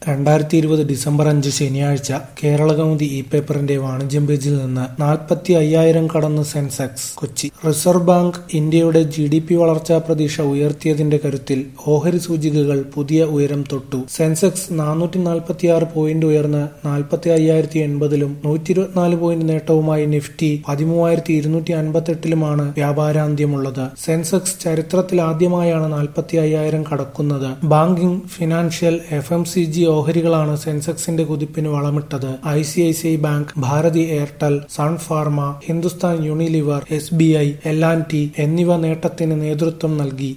രണ്ടായിരത്തി ഇരുപത് ഡിസംബർ അഞ്ച് ശനിയാഴ്ച കേരളകൗമുദി ഇ പേപ്പറിന്റെ വാണിജ്യം പേജിൽ നിന്ന് നാൽപ്പത്തി അയ്യായിരം കടന്ന് സെൻസെക്സ് കൊച്ചി റിസർവ് ബാങ്ക് ഇന്ത്യയുടെ ജി ഡി പി വളർച്ചാ പ്രതീക്ഷ ഉയർത്തിയതിന്റെ കരുത്തിൽ ഓഹരി സൂചികകൾ പുതിയ ഉയരം തൊട്ടു സെൻസെക്സ് നാനൂറ്റി നാൽപ്പത്തിയാറ് പോയിന്റ് ഉയർന്ന് നാൽപ്പത്തി അയ്യായിരത്തി എൺപതിലും നൂറ്റി ഇരുപത്തിനാല് പോയിന്റ് നേട്ടവുമായി നിഫ്റ്റി പതിമൂവായിരത്തി ഇരുന്നൂറ്റി അൻപത്തെട്ടിലുമാണ് വ്യാപാരാന്ത്യമുള്ളത് സെൻസെക്സ് ചരിത്രത്തിലാദ്യമായാണ് നാൽപ്പത്തി അയ്യായിരം കടക്കുന്നത് banking financial F M C G ഓഹരികളാണ് സെൻസെക്സിന്റെ കുതിപ്പിന് വളമിട്ടത് I C I C I bank Bharti Airtel Sun Pharma Hindustan Unilever S B I L and T എന്നിവ നേട്ടത്തിന് നേതൃത്വം നൽകി